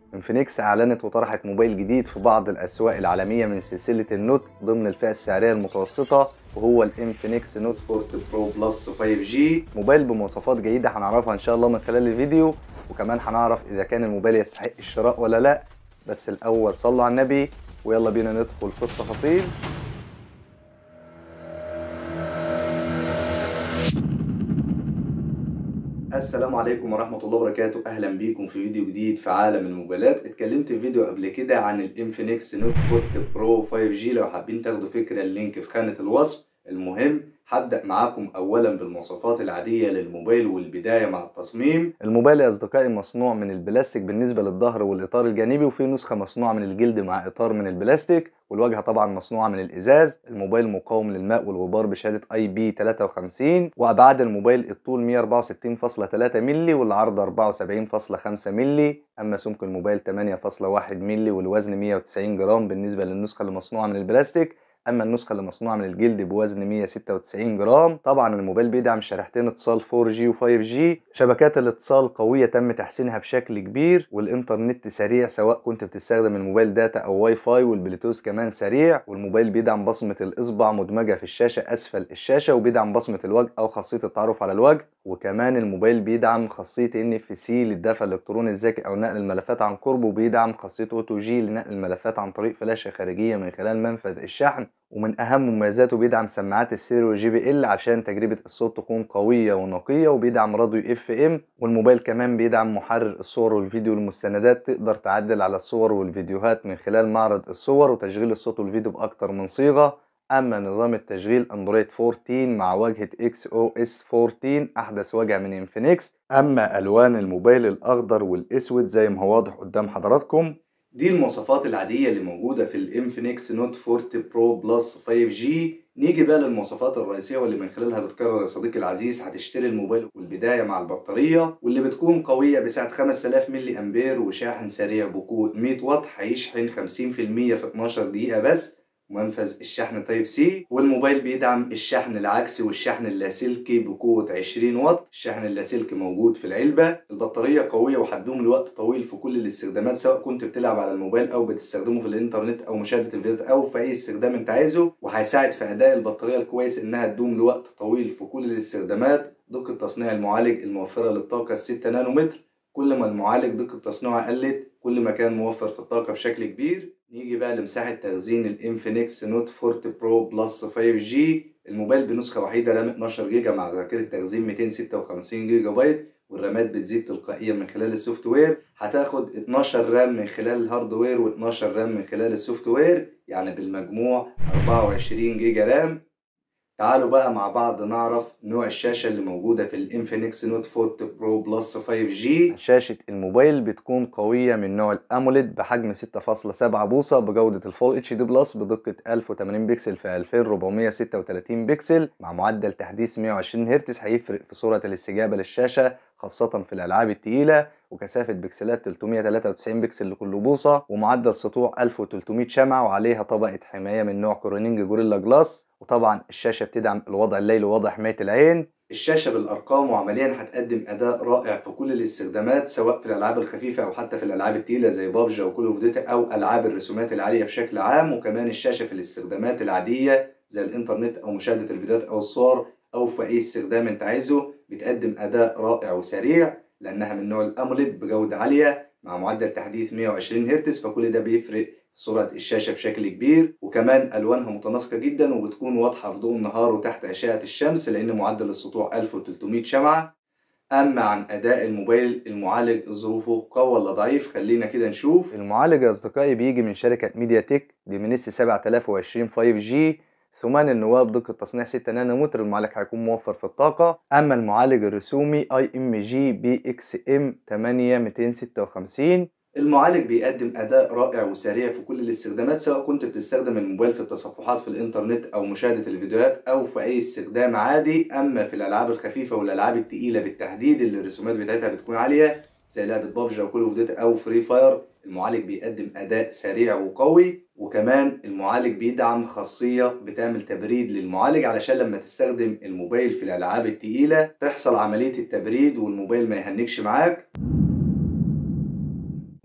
انفينكس اعلنت وطرحت موبايل جديد في بعض الاسواق العالميه من سلسله النوت ضمن الفئه السعريه المتوسطه وهو الانفينكس نوت 40 برو بلس 5G موبايل بمواصفات جيده هنعرفها ان شاء الله من خلال الفيديو وكمان هنعرف اذا كان الموبايل يستحق الشراء ولا لا بس الاول صلوا على النبي ويلا بينا ندخل في التفاصيل السلام عليكم ورحمة الله وبركاته أهلا بيكم في فيديو جديد في عالم الموبايلات اتكلمت في فيديو قبل كده عن الانفينكس نوت 40 برو 5G لو حابين تاخدوا فكرة اللينك في خانة الوصف المهم هبدأ معاكم أولا بالمواصفات العادية للموبايل والبداية مع التصميم الموبايل يا أصدقائي مصنوع من البلاستيك بالنسبة للظهر والإطار الجانبي وفي نسخة مصنوعة من الجلد مع إطار من البلاستيك والواجهة طبعا مصنوعة من الإزاز الموبايل مقاوم للماء والغبار بشهادة اي بي 53 وأبعاد الموبايل الطول 164.3 مللي والعرض 74.5 مللي أما سمك الموبايل 8.1 مللي والوزن 190 جرام بالنسبة للنسخة اللي مصنوعة من البلاستيك اما النسخه اللي مصنوعه من الجلد بوزن 196 جرام طبعا الموبايل بيدعم شريحتين اتصال 4G و5G شبكات الاتصال قويه تم تحسينها بشكل كبير والانترنت سريع سواء كنت بتستخدم الموبايل داتا او واي فاي والبلوتوث كمان سريع والموبايل بيدعم بصمه الاصبع مدمجه في الشاشه اسفل الشاشه وبيدعم بصمه الوجه او خاصيه التعرف على الوجه وكمان الموبايل بيدعم خاصيه NFC للدفع الالكتروني الذكي او نقل الملفات عن قرب وبيدعم خاصيه اوتو جي لنقل الملفات عن طريق فلاشه خارجيه من خلال منفذ الشحن ومن اهم مميزاته بيدعم سماعات السيريو جي بي ال عشان تجربه الصوت تكون قويه ونقيه وبيدعم راديو اف ام والموبايل كمان بيدعم محرر الصور والفيديو والمستندات تقدر تعدل على الصور والفيديوهات من خلال معرض الصور وتشغيل الصوت والفيديو باكتر من صيغه اما نظام التشغيل اندرويد 14 مع واجهه اكس او اس 14 احدث واجهه من انفينكس اما الوان الموبايل الاخضر والاسود زي ما هو واضح قدام حضراتكم دي المواصفات العادية اللي موجودة في الانفينكس نوت 40 برو بلس 5G نيجي بقى للمواصفات الرئيسية واللي من خلالها بتقرر يا صديقي العزيز هتشتري الموبايل والبداية مع البطارية واللي بتكون قوية بسعة 5000 ملي أمبير وشاحن سريع بقوة 100 واط هيشحن 50% في 12 دقيقة بس منفذ الشحن تايب سي والموبايل بيدعم الشحن العكسي والشحن اللاسلكي بقوة 20 واط الشحن اللاسلكي موجود في العلبة البطارية قوية وهتدوم لوقت طويل في كل الاستخدامات سواء كنت بتلعب على الموبايل او بتستخدمه في الانترنت او مشاهدة الفيديوهات او في اي استخدام انت عايزه وهيساعد في اداء البطارية الكويس انها تدوم لوقت طويل في كل الاستخدامات دقة تصنيع المعالج الموفرة للطاقة 6 نانومتر كل ما المعالج دقة تصنيعه قلت كل ما كان موفر في الطاقة بشكل كبير نيجي بقى لمساحة تخزين الانفينكس نوت 40 برو بلس 5G الموبايل بنسخة وحيدة رام 12 جيجا مع ذاكرة تخزين 256 جيجا بايت والرامات بتزيد تلقائيا من خلال السوفت وير هتاخد 12 رام من خلال الهاردوير و12 رام من خلال السوفت وير يعني بالمجموع 24 جيجا رام تعالوا بقى مع بعض نعرف نوع الشاشة اللي موجودة في الانفينكس نوت 40 برو بلس 5G شاشة الموبايل بتكون قوية من نوع الأموليد بحجم 6.7 بوصة بجودة الفول اتش دي بلس بدقة 1080 بكسل في 2436 بكسل مع معدل تحديث 120 هرتز هيفرق في سرعة الاستجابة للشاشة خاصة في الألعاب التقيلة وكثافة بكسلات 393 بكسل لكل بوصة ومعدل سطوع 1300 شمعة وعليها طبقة حماية من نوع كورونينج جوريلا جلاس وطبعا الشاشة بتدعم الوضع الليلي ووضع حماية العين الشاشة بالأرقام وعمليا هتقدم أداء رائع في كل الاستخدامات سواء في الألعاب الخفيفة أو حتى في الألعاب التقيلة زي بابجي أو كول أوف ديوتي أو ألعاب الرسومات العالية بشكل عام وكمان الشاشة في الاستخدامات العادية زي الإنترنت أو مشاهدة الفيديوهات أو الصور أو في أي استخدام أنت عايزه بتقدم أداء رائع وسريع لأنها من نوع الأموليد بجودة عالية مع معدل تحديث 120 هرتز فكل ده بيفرق سرعة الشاشة بشكل كبير وكمان ألوانها متناسقة جدا وبتكون واضحة في ضوء النهار وتحت أشعة الشمس لأن معدل السطوع 1300 شمعة أما عن أداء الموبايل المعالج ظروفه قوي ولا ضعيف خلينا كده نشوف المعالج يا أصدقائي بيجي من شركة ميديا تك ديمينيسي 7020 5G ثمان النواه بدقة تصنيع 6 نانومتر المعالج هيكون موفر في الطاقة أما المعالج الرسومي اي ام جي بي اكس ام 8256 المعالج بيقدم أداء رائع وسريع في كل الاستخدامات سواء كنت بتستخدم الموبايل في التصفحات في الإنترنت أو مشاهدة الفيديوهات أو في أي استخدام عادي أما في الألعاب الخفيفة والألعاب التقيلة بالتحديد اللي الرسومات بتاعتها بتكون عالية زي لعبة بابجي أو كول أوف ديوتي أو فري فاير المعالج بيقدم أداء سريع وقوي وكمان المعالج بيدعم خاصية بتعمل تبريد للمعالج علشان لما تستخدم الموبايل في الألعاب التقيلة تحصل عملية التبريد والموبايل ما يهنكش معاك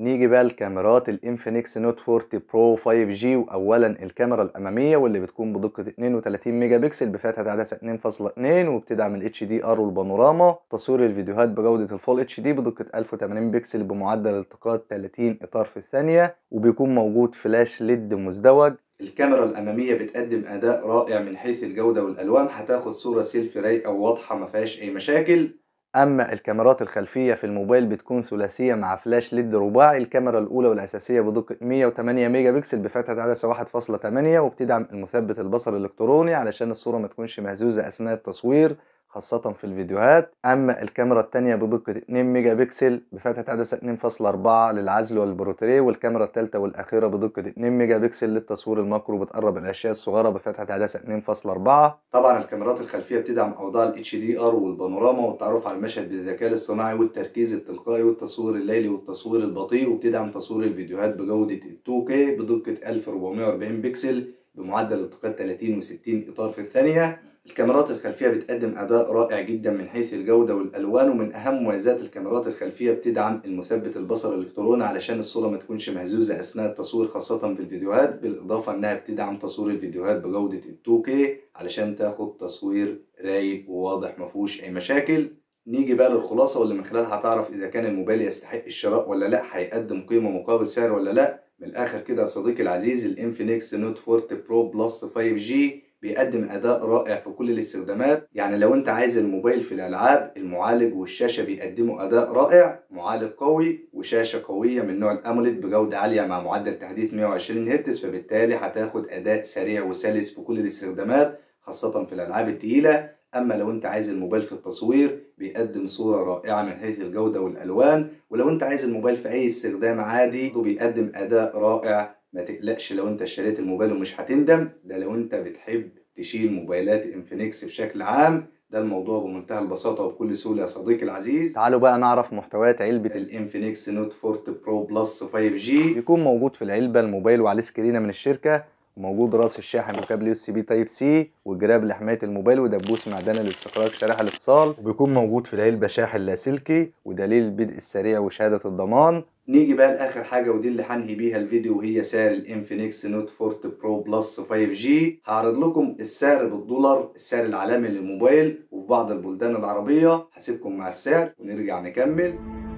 نيجي بقى لكاميرات الانفينكس نوت 40 برو 5 جي واولا الكاميرا الاماميه واللي بتكون بدقه 32 ميجا بكسل بفتحه عدسه 2.2 وبتدعم الاتش دي ار والبانوراما تصوير الفيديوهات بجوده الفول اتش دي بدقه 1080 بكسل بمعدل التقاط 30 اطار في الثانيه وبيكون موجود فلاش ليد مزدوج الكاميرا الأمامية بتقدم أداء رائع من حيث الجودة والألوان هتاخد صورة سيلفي رايقة وواضحة ما فيهاش أي مشاكل اما الكاميرات الخلفيه في الموبايل بتكون ثلاثيه مع فلاش ليد رباعي الكاميرا الاولى والاساسيه بدقه 108 ميجا بكسل بفتحه عدسه 1.8 وبتدعم المثبت البصري الالكتروني علشان الصوره ما تكونش مهزوزه اثناء التصوير خاصة في الفيديوهات أما الكاميرا التانية بدقة 2 ميجا بكسل بفتحة عدسة 2.4 للعزل والبروتريه والكاميرا التالتة والأخيرة بدقة 2 ميجا بكسل للتصوير الماكرو بتقرب الأشياء الصغيرة بفتحة عدسة 2.4 طبعا الكاميرات الخلفية بتدعم أوضاع ال HDR والبانوراما والتعرف على المشهد بالذكاء الاصطناعي والتركيز التلقائي والتصوير الليلي والتصوير البطيء وبتدعم تصوير الفيديوهات بجودة 2K بدقة 1440 بكسل بمعدل التقاط 30 و60 إطار في الثانية الكاميرات الخلفية بتقدم أداء رائع جدا من حيث الجودة والألوان ومن أهم مميزات الكاميرات الخلفية بتدعم المثبت البصري الإلكتروني علشان الصورة ما تكونش مهزوزة أثناء التصوير خاصة في الفيديوهات بالإضافة إنها بتدعم تصوير الفيديوهات بجودة 2K علشان تاخد تصوير رايق وواضح مفهوش أي مشاكل نيجي بقى للخلاصة واللي من خلالها هتعرف إذا كان الموبايل يستحق الشراء ولا لأ هيقدم قيمة مقابل سعر ولا لأ من الآخر كده يا صديقي العزيز الانفينكس نوت 40 برو بلس 5G بيقدم أداء رائع في كل الاستخدامات يعني لو أنت عايز الموبايل في الألعاب المعالج والشاشة بيقدموا أداء رائع معالج قوي وشاشة قوية من نوع الأموليد بجودة عالية مع معدل تحديث 120 هرتز فبالتالي هتاخد أداء سريع وسلس في كل الاستخدامات خاصة في الألعاب التقيلة أما لو أنت عايز الموبايل في التصوير بيقدم صورة رائعة من حيث الجودة والألوان ولو أنت عايز الموبايل في أي استخدام عادي بيقدم أداء رائع ما تقلقش لو انت اشتريت الموبايل ومش هتندم ده لو انت بتحب تشيل موبايلات انفينكس بشكل عام ده الموضوع بمنتهى البساطة وبكل سهولة يا صديقي العزيز تعالوا بقى نعرف محتويات علبة الانفينكس نوت 40 برو بلس 5G يكون موجود في العلبة الموبايل وعليه سكرينة من الشركة وموجود راس الشاحن وكابل يو اس بي تايب سي وجراب لحمايه الموبايل ودبوس معدني لاستخراج شريحه الاتصال وبيكون موجود في العلبه شاحن لاسلكي ودليل البدء السريع وشهاده الضمان نيجي بقى لاخر حاجه ودي اللي هنهي بيها الفيديو وهي سعر الانفينكس نوت 40 برو بلس 5G هعرض لكم السعر بالدولار السعر العالمي للموبايل وفي بعض البلدان العربيه هسيبكم مع السعر ونرجع نكمل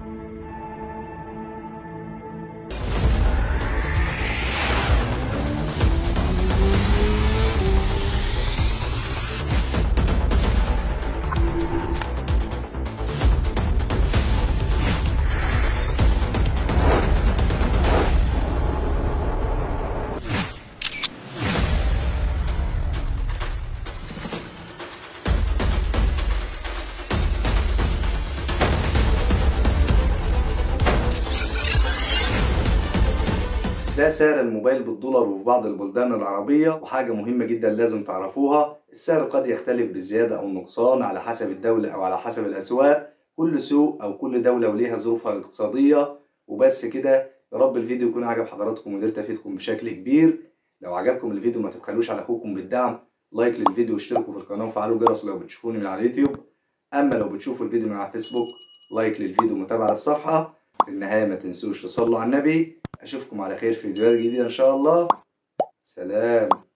ده سعر الموبايل بالدولار وفي بعض البلدان العربية وحاجة مهمة جدا لازم تعرفوها السعر قد يختلف بالزيادة أو النقصان على حسب الدولة أو على حسب الأسواق كل سوق أو كل دولة وليها ظروفها الاقتصادية وبس كده يا رب الفيديو يكون عجب حضراتكم وقدرت أفيدكم بشكل كبير لو عجبكم الفيديو ما تبخلوش على أخوكم بالدعم لايك للفيديو واشتركوا في القناة وفعلوا الجرس لو بتشوفوني من على اليوتيوب أما لو بتشوفوا الفيديو من على الفيسبوك لايك للفيديو ومتابعة للصفحة في النهاية ما تنسوش تصلوا على النبي اشوفكم على خير في فيديوهات جديده ان شاء الله سلام